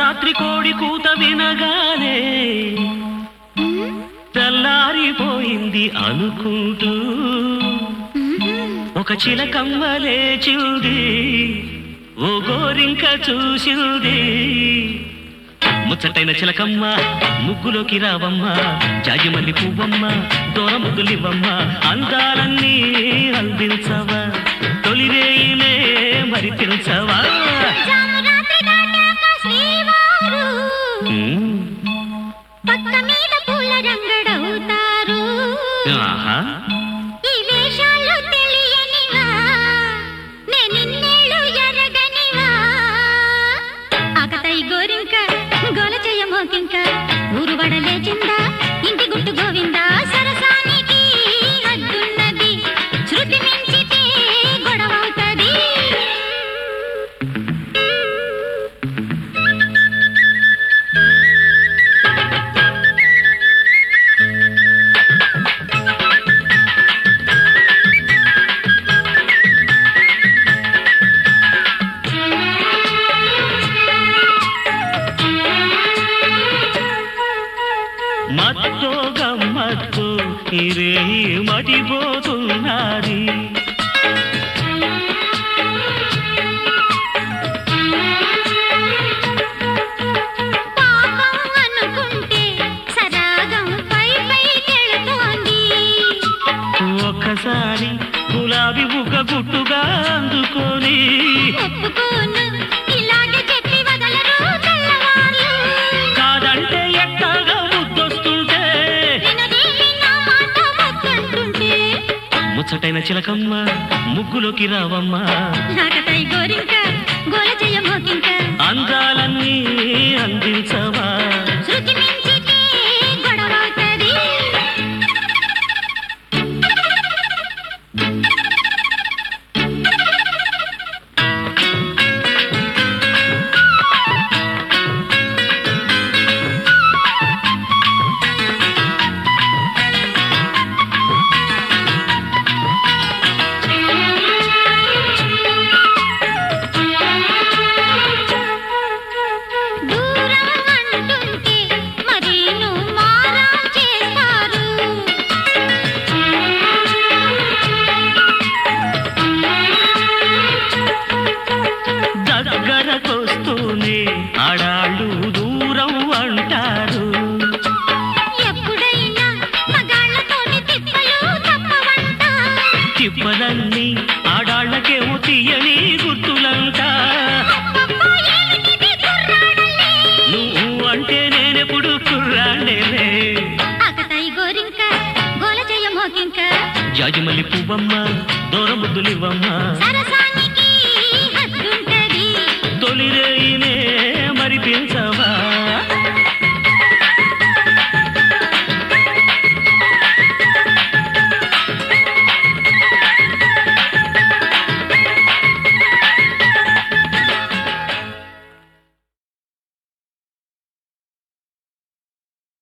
రాత్రి కోడి కూత వినగానే తెల్లారిపోయింది అనుకుంటూ ఒక చిలకమ్మ లేచింది ఓ గోరింక చూసింది ముచ్చటైన చిలకమ్మ ముగ్గులోకి రావమ్మ జాజిమల్లి పువ్వమ్మ దూర ముద్దులివ్వమ్మ అందాలన్నీ అందించవా తొలిరేయినే మరి తెలుసవా జామురాత్రి దాటాక శ్రీవారు ఉమ్, పక్క మీద పూల రంగడవుతారు ఆహా ఈ వేషాలు తెలియనివా నేనిన్నేళ్ళు ఎరగనివా ఆకతాయి గోరింక గోల చెయ్య మోకింక ఊరు వడలేచిందా ఇంటి గుట్టు గోవిందా సరసానికి హద్దున్నది శృతి మించితే గొడవవుతది మత్తో గమ్మత్తు ఇరే మడిపోతున్నది పాపం అనుకుంటే సరాగం పై పైకెళుతోంది ఒక్కసారి గులాబీ బుగ్గ గుట్టుగా అందుకొని ఒప్పుకోను ఇలాగే చెప్పి వదలరు తెల్లవార్లు కాదంటే ఎట్టగా ముద్దొస్తుంటే వినది నా మాట మొక్కంటుంటే ముచ్చటైన చిలకమ్మ ముగ్గులోకి రావమ్మ నాకతై గోరింక గోల చెయ్య మోకింక అందాలన్నీ అందించవా శృతి మించితే గొడవవుతది దూరం అంటుంటే మరి నువ్వు మారం చేస్తారు దగ్గరకొస్తూనే ఆడాళ్ళు దూరం అంటారు ఎప్పుడైనా మగాళ్ళతోని తిప్పలు తప్పవంట తిప్పలన్నీ ఆడాళ్ళకేమో తీయని గుర్తులంట అబ్బబ్బా, ఏమిటిది కుర్రాడల్లే? నువ్వు అంటే నేనెప్పుడు కుర్రాండేలే ఆకతాయి గోరింక గోల చెయ్య మోకింక జాజిమల్లి పువ్వమ్మ దూర ముద్దులివ్వమ్మ సరసానికి హద్దుంటది తొలిరేయినే